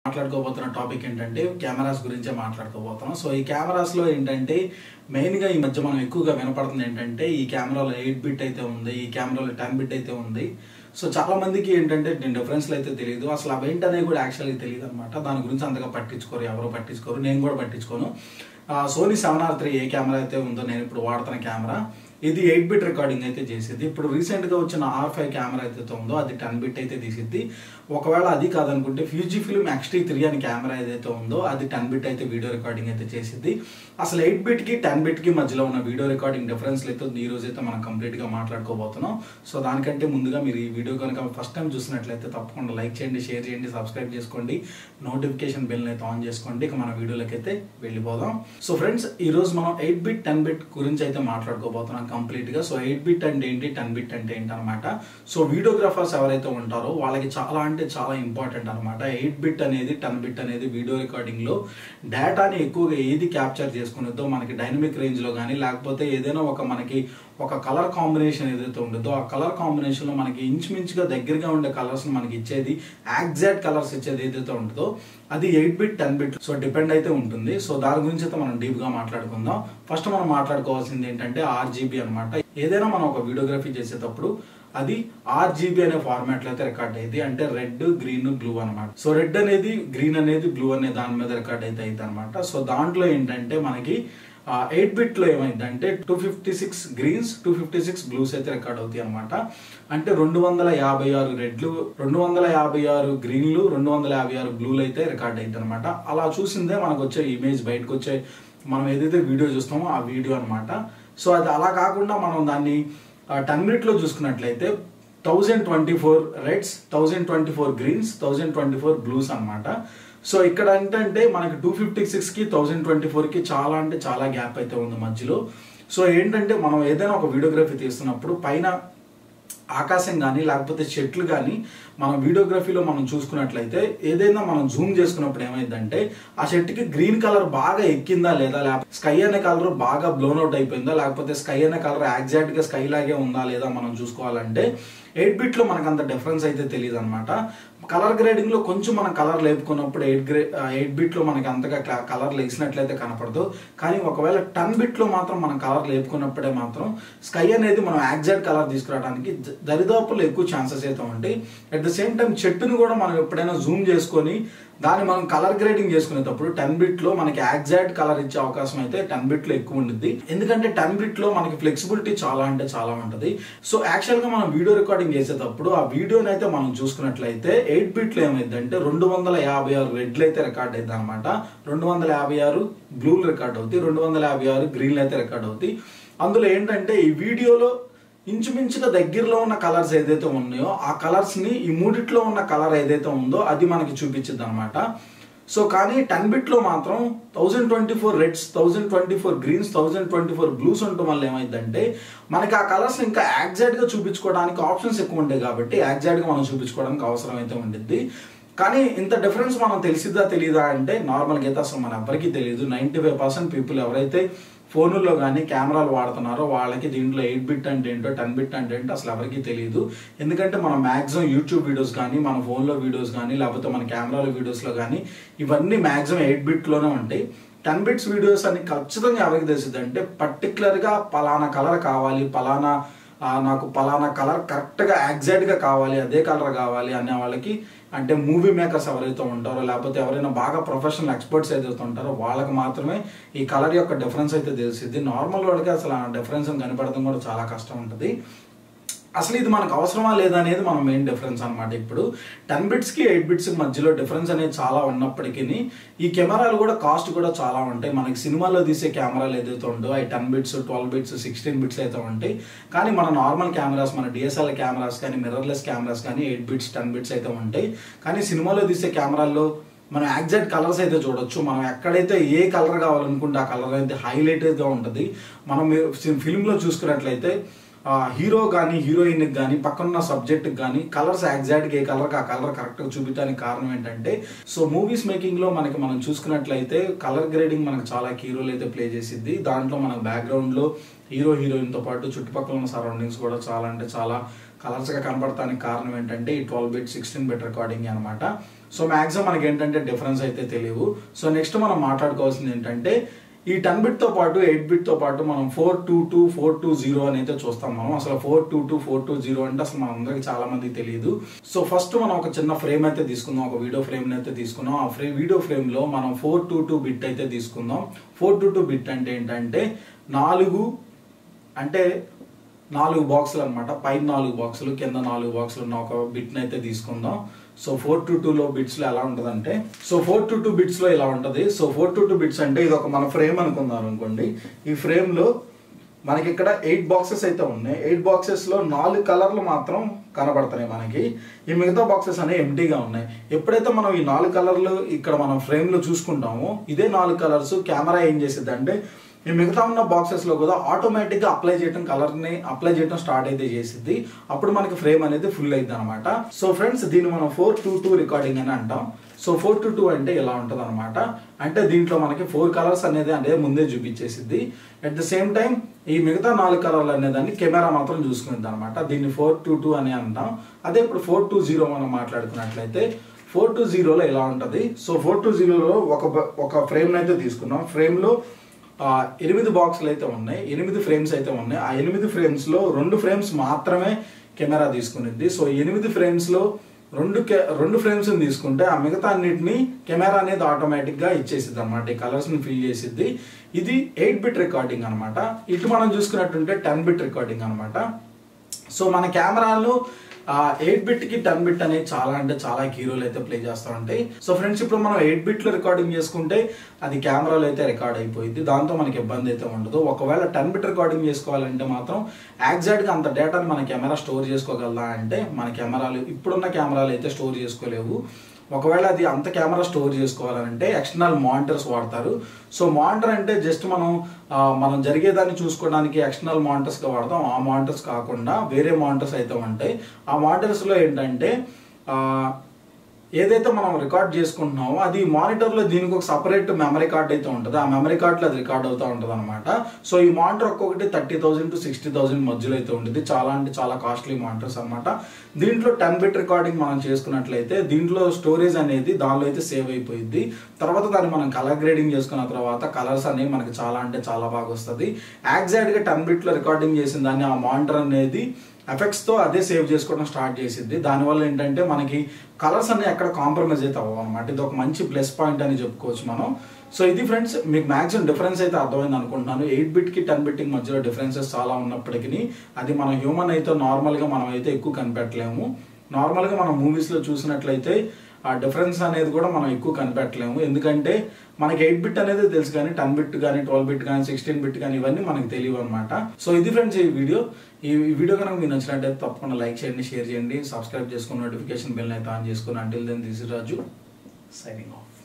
మాట్లాడుకోబోతున్న topic ఏంటంటే cameras గురించే మాట్లాడుకోబోతున్నాం so ఈ కెమెరాస్లో ఏంటంటే మెయిన్గా ఈ మధ్య మనం ఎక్కువగా వినపడుతుంది ఏంటంటే ఈ కెమెరాలో ఎయిట్ బిట్ అయితే ఉంది ఈ కెమెరాలో టెన్ బిట్ అయితే ఉంది సో చాలా మందికి ఏంటంటే డిఫరెన్స్లు అయితే తెలియదు అసలు అవి ఏంటనేవి కూడా యాక్చువల్గా తెలియదు అనమాట దాని గురించి అంతగా పట్టించుకోరు ఎవరు పట్టించుకోరు నేను కూడా పట్టించుకోను Sony seven R three A camera అయితే ఉందో నేను ఇప్పుడు వాడుతున్న కెమెరా ఇది ఎయిట్ బిట్ రికార్డింగ్ అయితే చేసేది ఇప్పుడు రీసెంట్గా వచ్చిన ఆర్ ఫైవ్ కెమెరా అయితే ఉందో అది టెన్ బిట్ అయితే తీసిద్ది ఒకవేళ అది కాదనుకుంటే ఫ్యూజీ ఫిల్మ్ ఎక్స్టీ త్రీ అని కెమెరా ఏదైతే ఉందో అది టెన్ బిట్ అయితే వీడియో రికార్డింగ్ అయితే చేసిద్ది అసలు ఎయిట్ బిట్కి టెన్ బిట్కి మధ్యలో ఉన్న వీడియో రికార్డింగ్ డిఫరెన్స్ అయితే ఈ రోజు అయితే మనం కంప్లీట్గా మాట్లాడుకోబోతున్నాం సో దానికంటే ముందుగా మీరు ఈ వీడియో కనుక ఫస్ట్ టైం చూసినట్లయితే తప్పకుండా లైక్ చేయండి షేర్ చేయండి సబ్స్క్రైబ్ చేసుకోండి నోటిఫికేషన్ బిల్ అయితే ఆన్ చేసుకోండి ఇక మన వీడియోలోకి అయితే వెళ్ళిపోదాం సో ఫ్రెండ్స్ ఈ రోజు మనం ఎయిట్ బిట్ టెన్ బిట్ గురించి అయితే మాట్లాడుకోబోతున్నాం కంప్లీట్ గా సో ఎయిట్ బిట్ అంటే ఏంటి టెన్ బిట్ అంటే ఏంటి అనమాట సో వీడియోగ్రాఫర్స్ ఎవరైతే ఉంటారో వాళ్ళకి చాలా అంటే చాలా ఇంపార్టెంట్ అనమాట ఎయిట్ బిట్ అనేది టెన్ బిట్ అనేది వీడియో రికార్డింగ్ లో డేటాని ఎక్కువగా ఏది క్యాప్చర్ చేసుకునేదో మనకి డైనమిక్ రేంజ్ లో కానీ లేకపోతే ఏదైనా ఒక మనకి ఒక కలర్ కాంబినేషన్ ఏదైతే ఉంటుందో ఆ కలర్ కాంబినేషన్ లో మనకి ఇంచుమించుగా దగ్గరగా ఉండే కలర్స్ మనకి ఇచ్చేది ఎగ్జాక్ట్ కలర్స్ ఇచ్చేది ఏదైతే ఉంటుందో అది eight bit ten bit so depend అయితే ఉంటుంది సో దాని గురించి అయితే మనం డీప్ గా మాట్లాడుకుందాం ఫస్ట్ మనం మాట్లాడుకోవాల్సింది ఏంటంటే ఆర్జీబీ అనమాట ఏదైనా మనం ఒక వీడియోగ్రఫీ చేసేటప్పుడు అది ఆర్జీబీ అనే ఫార్మాట్ లో అయితే రికార్డ్ అయింది అంటే రెడ్ గ్రీన్ బ్లూ అనమాట సో రెడ్ అనేది గ్రీన్ అనేది బ్లూ అనే దాని మీద రికార్డ్ అయితే అయింది అనమాట సో దాంట్లో ఏంటంటే మనకి ఎయిట్ బిట్ లో ఏమైందంటే two fifty six greens two fifty six blues అయితే రికార్డ్ అవుతాయి అనమాట అంటే రెండు వందల యాభై ఆరు రెడ్లు రెండు వందల యాభై ఆరు గ్రీన్లు రెండు వందల యాభై ఆరు బ్లూలు అయితే రికార్డ్ అయింది అనమాట అలా చూసిందే మనకు వచ్చే ఇమేజ్ బయటకు వచ్చే మనం ఏదైతే వీడియో చూస్తామో ఆ వీడియో అనమాట సో అది అలా కాకుండా మనం దాన్ని టెన్ మినిట్లో చూసుకున్నట్లయితే thousand twenty four reds thousand twenty four greens thousand twenty four blues అనమాట సో ఇక్కడ ఏంటంటే మనకి టూ ఫిఫ్టీ సిక్స్కి థౌజండ్ ట్వంటీ ఫోర్కి చాలా అంటే చాలా గ్యాప్ అయితే ఉంది మధ్యలో సో ఏంటంటే మనం ఏదైనా ఒక వీడియోగ్రఫీ తీస్తున్నప్పుడు పైన ఆకాశం కానీ లేకపోతే చెట్లు కానీ మనం వీడియోగ్రఫీలో మనం చూసుకున్నట్లయితే ఏదైనా మనం జూమ్ చేసుకున్నప్పుడు ఏమైందంటే ఆ చెట్టుకి గ్రీన్ కలర్ బాగా ఎక్కిందా లేదా లేకపోతే స్కై అనే కలర్ బాగా బ్లోన్ అవుట్ అయిపోయిందా లేకపోతే స్కై అనే కలర్ ఎగ్జాక్ట్ గా స్కై లాగే ఉందా లేదా మనం చూసుకోవాలంటే ఎయిట్ బిట్ లో మనకు అంత డిఫరెన్స్ అయితే తెలియదు అనమాట కలర్ గ్రేడింగ్ లో కొంచెం మనం కలర్ లేపుకున్నప్పుడు ఎయిట్ గ్రే ఎయిట్ బిట్ లో మనకి అంతగా కలర్ లేచినట్లయితే కనపడదు కానీ ఒకవేళ టెన్ బిట్ లో మాత్రం మనం కలర్ లేపుకున్నప్పుడే మాత్రం స్కై అనేది మనం ఎగ్జాక్ట్ కలర్ తీసుకురావడానికి దరిదాపులు ఎక్కువ ఛాన్సెస్ అయితే ఉంటాయి అట్ ద సేమ్ టైం చెట్టును కూడా మనం ఎప్పుడైనా జూమ్ చేసుకొని దాన్ని మనం కలర్ గ్రేడింగ్ చేసుకునేటప్పుడు టెన్ బిట్ లో మనకి ఎగ్జాక్ట్ కలర్ ఇచ్చే అవకాశం అయితే టెన్ బిట్ లో ఎక్కువ ఉంటుంది ఎందుకంటే టెన్ బిట్ లో మనకి ఫ్లెక్సిబిలిటీ చాలా అంటే చాలా ఉంటుంది సో యాక్చువల్ గా మనం వీడియో రికార్డింగ్ చేసేటప్పుడు ఆ వీడియోని అయితే మనం చూసుకున్నట్లయితే ఎయిట్ బిట్ లో ఏమైందంటే రెండు వందల యాభై ఆరు రెడ్లు అయితే రికార్డ్ అయింది అనమాట రెండు వందల యాభై ఆరు బ్లూలు రికార్డ్ అవుతాయి రెండు వందల యాభై ఆరు గ్రీన్లు అయితే రికార్డ్ అవుతాయి అందులో ఏంటంటే ఈ వీడియోలో ఇంచుమించుగా దగ్గరలో ఉన్న కలర్స్ ఏదైతే ఉన్నాయో ఆ కలర్స్ ని ఈ మూడిట్లో ఉన్న కలర్ ఏదైతే ఉందో అది మనకి చూపించింది అనమాట సో కానీ టెన్ బిట్ లో మాత్రం thousand twenty four reds thousand twenty four greens thousand twenty four blues ఉండటం వల్ల ఏమైందంటే మనకి ఆ కలర్స్ ఇంకా యాక్జాక్ట్ గా చూపించుకోవడానికి ఆప్షన్స్ ఎక్కువ ఉంటాయి కాబట్టి యాక్జాక్ట్ గా మనం చూపించుకోవడానికి అవసరం అయితే ఉండిద్ది కానీ ఇంత డిఫరెన్స్ మనం తెలిసిద్దా తెలియదా అంటే నార్మల్గా అయితే అసలు మన ఎవరికీ తెలియదు నైంటీ ఫైవ్ పర్సెంట్ పీపుల్ ఎవరైతే ఫోనుల్లో కానీ కెమెరాలు వాడుతున్నారో వాళ్ళకి దీంట్లో ఎయిట్ బిట్ అంటే ఏంటో టెన్ బిట్ అంటే ఏంటో అసలు ఎవరికి తెలియదు ఎందుకంటే మనం మాక్సిమం యూట్యూబ్ వీడియోస్ కానీ మన ఫోన్లో వీడియోస్ కానీ లేకపోతే మన కెమెరాల వీడియోస్లో కానీ ఇవన్నీ మాక్సిమం ఎయిట్ బిట్లోనే ఉంటాయి టెన్ బిట్స్ వీడియోస్ అని ఖచ్చితంగా ఎవరికి తెలిసింది అంటే పర్టికులర్గా పలానా కలర్ కావాలి పలానా నాకు పలానా కలర్ కరెక్ట్గా ఎగ్జాక్ట్గా కావాలి అదే కలర్ కావాలి అనే వాళ్ళకి అంటే మూవీ మేకర్స్ ఎవరైతే ఉంటారో లేకపోతే ఎవరైనా బాగా ప్రొఫెషనల్ ఎక్స్పర్ట్స్ ఏదైతే ఉంటారో వాళ్ళకి మాత్రమే ఈ కలర్ యొక్క డిఫరెన్స్ అయితే తెలిసింది నార్మల్ వాళ్ళకి అసలు ఆ డిఫరెన్స్ కనిపెడడం కూడా చాలా కష్టం ఉంటుంది అసలు ఇది మనకు అవసరమా లేదా అనేది మన మెయిన్ డిఫరెన్స్ అనమాట ఇప్పుడు టెన్ బిట్స్కి ఎయిట్ బిట్స్ మధ్యలో డిఫరెన్స్ అనేది చాలా ఉన్నప్పటికీ ఈ కెమెరాలు కూడా కాస్ట్ కూడా చాలా ఉంటాయి మనకి సినిమాలో తీసే కెమెరాలు ఏదైతే ఉందో అవి ten bits twelve bits sixteen bits అయితే ఉంటాయి కానీ మన నార్మల్ కెమెరాస్ మన డిఎస్ఎల్ఆర్ కెమెరాస్ కానీ మిర్రర్లెస్ కెమెరాస్ కానీ ఎయిట్ బిట్స్ టెన్ బిట్స్ అయితే ఉంటాయి కానీ సినిమాలో తీసే కెమెరాల్లో మనం ఎగ్జాక్ట్ కలర్స్ అయితే చూడొచ్చు మనం ఎక్కడైతే ఏ కలర్ కావాలనుకుంటే ఆ కలర్ అయితే హైలైటెడ్గా ఉంటుంది మనం ఫిల్మ్లో చూసుకున్నట్లయితే హీరో కానీ హీరోయిన్కి కానీ పక్కనున్న సబ్జెక్ట్కి కానీ కలర్స్ ఎగ్జాక్ట్గా ఏ కలర్కి ఆ కలర్ కరెక్ట్గా చూపించడానికి కారణం ఏంటంటే సో మూవీస్ మేకింగ్లో మనకి మనం చూసుకున్నట్లయితే కలర్ గ్రేడింగ్ మనకు చాలా కీ రోల్ అయితే ప్లే చేసిద్ది దాంట్లో మనకు బ్యాక్గ్రౌండ్లో హీరో హీరోయిన్తో పాటు చుట్టుపక్కల ఉన్న సరౌండింగ్స్ కూడా చాలా అంటే చాలా కలర్స్గా కనబడటానికి కారణం ఏంటంటే ఈ twelve bit sixteen bit recording అనమాట సో మ్యాక్సిమం మనకి ఏంటంటే డిఫరెన్స్ అయితే తెలియవు సో నెక్స్ట్ మనం మాట్లాడుకోవాల్సింది ఏంటంటే ఈ టెన్ బిట్తో పాటు ఎయిట్ బిట్తో పాటు మనం four two two four two zero అని అయితే చూస్తాం మనం అసలు four two two four two zero అంటే అసలు మన అందరికి చాలా మందికి తెలియదు సో ఫస్ట్ మనం ఒక చిన్న ఫ్రేమ్ అయితే తీసుకుందాం ఒక వీడియో ఫ్రేమ్ అయితే తీసుకుందాం ఆ ఫ్రేమ్ వీడియో ఫ్రేమ్ లో మనం ఫోర్ టూ టూ బిట్ అయితే తీసుకుందాం ఫోర్ టూ టూ బిట్ అంటే ఏంటంటే నాలుగు అంటే నాలుగు బాక్సులు అనమాట పైన నాలుగు బాక్సులు కింద నాలుగు బాక్సులు ఉన్న ఒక బిట్ని అయితే తీసుకుందాం సో ఫోర్ టు టూలో బిట్స్లో ఎలా ఉంటుందంటే సో ఫోర్ టు టూ బిట్స్లో ఇలా ఉంటుంది so four two two bits అంటే ఇది ఒక మన ఫ్రేమ్ అనుకుందాం అనుకోండి ఈ ఫ్రేమ్లో మనకి ఇక్కడ ఎయిట్ బాక్సెస్ అయితే ఉన్నాయి ఎయిట్ బాక్సెస్లో నాలుగు కలర్లు మాత్రం కనబడుతున్నాయి మనకి ఈ మిగతా బాక్సెస్ అనేవి ఎంటీగా ఉన్నాయి ఎప్పుడైతే మనం ఈ నాలుగు కలర్లు ఇక్కడ మనం ఫ్రేమ్లో చూసుకుంటామో ఇదే నాలుగు కలర్స్ కెమెరా ఏం చేసిద్ది అంటే ఈ మిగతా ఉన్న బాక్సెస్ లో కూడా ఆటోమేటిక్ గా అప్లై చేయడం కలర్ ని అప్లై చేయడం స్టార్ట్ అయితే చేసిద్ది అప్పుడు మనకి ఫ్రేమ్ అనేది ఫుల్ అయింది అనమాట సో ఫ్రెండ్స్ దీన్ని మనం ఫోర్ టూ టూ రికార్డింగ్ అని అంటాం సో ఫోర్ టు టూ అంటే ఇలా ఉంటుంది అనమాట అంటే దీంట్లో మనకి ఫోర్ కలర్స్ అనేది అనేది ముందే చూపించేసిద్ది అట్ ద సేమ్ టైం ఈ మిగతా నాలుగు కలర్లు అనేదాన్ని కెమెరా మాత్రం చూసుకునేది అనమాట దీన్ని ఫోర్ టూ టూ అని అంటాం అదే ఇప్పుడు ఫోర్ టూ జీరో మనం మాట్లాడుకున్నట్లయితే ఫోర్ టూ జీరోలో ఇలా ఉంటుంది సో ఫోర్ టూ జీరోలో ఒక ఒక ఫ్రేమ్ అయితే తీసుకున్నాం ఫ్రేమ్లో ఆ, ఎనిమిది బాక్సులు అయితే ఉన్నాయి ఎనిమిది ఫ్రేమ్స్ అయితే ఉన్నాయి ఆ ఎనిమిది ఫ్రేమ్స్ లో రెండు ఫ్రేమ్స్ మాత్రమే కెమెరా తీసుకునిద్ది సో ఎనిమిది ఫ్రేమ్స్ లో రెండు కె రెండు ఫ్రేమ్స్ తీసుకుంటే ఆ మిగతా అన్నిటిని కెమెరా అనేది ఆటోమేటిక్ గా ఇచ్చేసిద్ది అనమాట ఈ కలర్స్ ని ఫిల్ చేసిద్ది ఇది ఎయిట్ బిట్ రికార్డింగ్ అనమాట ఇటు మనం చూసుకున్నట్టుంటే టెన్ బిట్ రికార్డింగ్ అనమాట సో మన కెమెరాలు ఎయిట్ బిట్ కి టెన్ బిట్ అనేది చాలా అంటే చాలా హీరోలు అయితే ప్లే చేస్తూ ఉంటాయి సో ఫ్రెండ్స్ ఇప్పుడు మనం ఎయిట్ బిట్ లో రికార్డింగ్ చేసుకుంటే అది కెమెరాలో అయితే రికార్డ్ అయిపోయింది దాంతో మనకి ఇబ్బంది అయితే ఉండదు ఒకవేళ టెన్ బిట్ రికార్డింగ్ చేసుకోవాలంటే మాత్రం ఎగ్జాక్ట్ గా అంత డేటాని మన కెమెరా స్టోర్ చేసుకోగలదా అంటే మన కెమెరాలు ఇప్పుడున్న కెమెరాలు అయితే స్టోర్ చేసుకోలేవు ఒకవేళ అది అంత కెమెరా స్టోర్ చేసుకోవాలంటే ఎక్స్టర్నల్ మానిటర్స్ వాడతారు సో మానిటర్ అంటే జస్ట్ మనం ఆ, మనం జరిగేదాన్ని చూసుకోవడానికి ఎక్స్టర్నల్ మానిటర్స్గా వాడతాం ఆ మానిటర్స్ కాకుండా వేరే మానిటర్స్ అయితే ఉంటాయి ఆ మానిటర్స్లో ఏంటంటే ఆ, ఏదైతే మనం రికార్డ్ చేసుకుంటున్నామో అది మానిటర్లో దీనికి ఒక సపరేట్ మెమరీ కార్డ్ అయితే ఉంటుంది ఆ మెమరీ కార్డ్లో అది రికార్డ్ అవుతూ ఉంటుంది అనమాట సో ఈ మానిటర్ ఒక్కొక్కటి thirty thousand to sixty thousand మధ్యలో అయితే ఉంటుంది చాలా అంటే చాలా కాస్ట్లీ మానిటర్స్ అనమాట దీంట్లో టెన్ బిట్ రికార్డింగ్ మనం చేసుకున్నట్లయితే దీంట్లో స్టోరేజ్ అనేది దానిలో అయితే సేవ్ అయిపోయింది తర్వాత దాన్ని మనం కలర్ గ్రేడింగ్ చేసుకున్న తర్వాత కలర్స్ అనేవి మనకి చాలా అంటే చాలా బాగా వస్తుంది గా టెన్ బిట్లో రికార్డింగ్ చేసిన దాన్ని ఆ మానిటర్ అనేది ఎఫెక్ట్స్ తో అదే సేవ్ చేసుకోవడం స్టార్ట్ చేసింది దానివల్ల ఏంటంటే మనకి కలర్స్ అన్ని ఎక్కడ కాంప్రమైజ్ అయితే అవ్వవు అనమాట ఇది ఒక మంచి ప్లస్ పాయింట్ అని చెప్పుకోవచ్చు మనం సో ఇది ఫ్రెండ్స్ మీకు మాక్సిమం డిఫరెన్స్ అయితే అర్థమైంది అనుకుంటున్నాను ఎయిట్ బిట్ కి టెన్ బిట్ కి మధ్యలో డిఫరెన్సెస్ చాలా ఉన్నప్పటికీ అది మన హ్యూమన్ అయితే నార్మల్ గా మనం అయితే ఎక్కువ కనిపెట్టలేము నార్మల్ గా మనం మూవీస్ లో చూసినట్లయితే ఆ డిఫరెన్స్ అనేది కూడా మనం ఎక్కువ కనిపెట్టలేము ఎందుకంటే మనకి ఎయిట్ బిట్ అనేది తెలుసు కానీ టెన్ బిట్ కానీ ట్వెల్వ్ బిట్ కానీ సిక్స్టీన్ బిట్ కానీ ఇవన్నీ మనకు తెలియవు అనమాట సో ఇది ఫ్రెండ్స్ ఈ వీడియో ఈ వీడియో కనుక మీకు నచ్చినట్టయితే తప్పకుండా లైక్ చేయండి షేర్ చేయండి సబ్స్క్రైబ్ చేసుకుని నోటిఫికేషన్ బెల్ అయితే ఆన్ చేసుకుని until then this Raju signing of